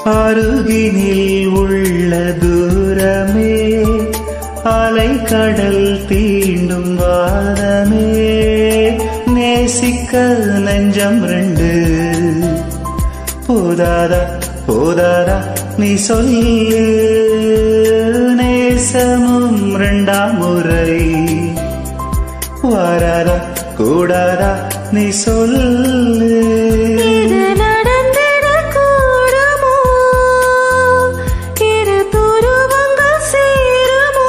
அருகினில் உள்ள தூரமே அலை கடல் தீண்டும் வாதமே நேசிக்க நெஞ்சம் ரெண்டு போதாதா போதாதா நீ சொல்லு நேசமும் ரெண்டாம் முறை வராதா கூடாதா நீ சொல்லு இது நடந்திடக் கூடுமோ? இரு துருவங்கள் சேருமோ?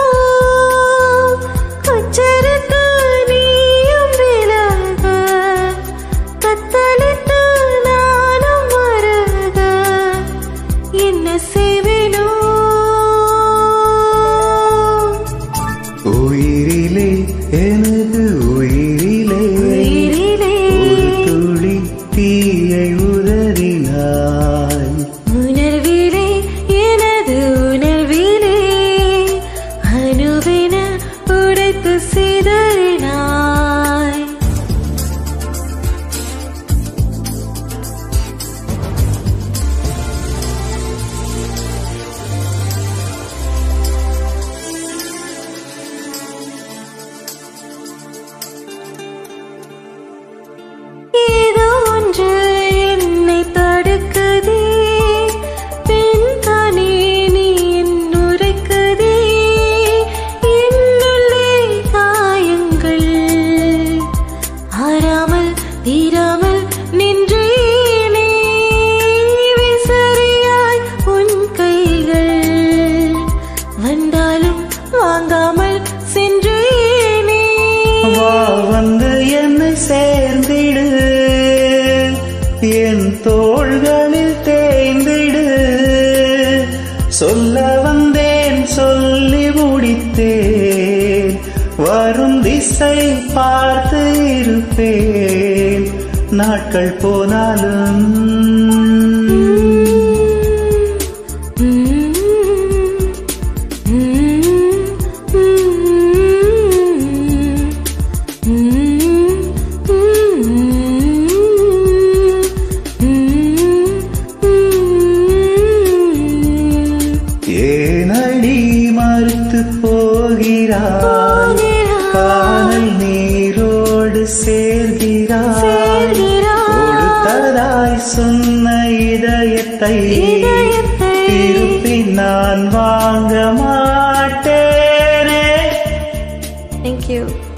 உச்சரித்து நீயும் விலக, தத்தளித்து நானும் மருக. என்ன செய்வேனோ? உயிரிலே எனது உயிரிலே உயிரிலே ஒரு துளி தீயை உதறினாய் உணர்விலே எனது உணர்விலே அணுவென உடைத்து சிதறினாய் ஏதோ ஒன்று என்னை தடுக்குதே பெண் தானே நீ என் உரைக்குதே என்னுள்ளே காயங்கள் ஆறாமல் தீராமல் நின்றேனே விசறியாய் உன் கைகள் வந்தாலும் வாங்காமல் சென்றேனே வா வந்து என்னை சேர்ந்திடு என் தோள்களில் தேய்ந்திடு சொல்ல வந்தேன் சொல்லி முடித்தேன் வரும் திசை பார்த்து இருப்பேன் நாட்கள் போனாலும் ஏனடி மறுத்து போகிறாய் காணல் நீரோடு சேர்கிறாய் கொடுத்ததாய் சொன்ன இதயத்தை இதயத்தை திருப்பி நான் வாங்க மாட்டேனே Thank you.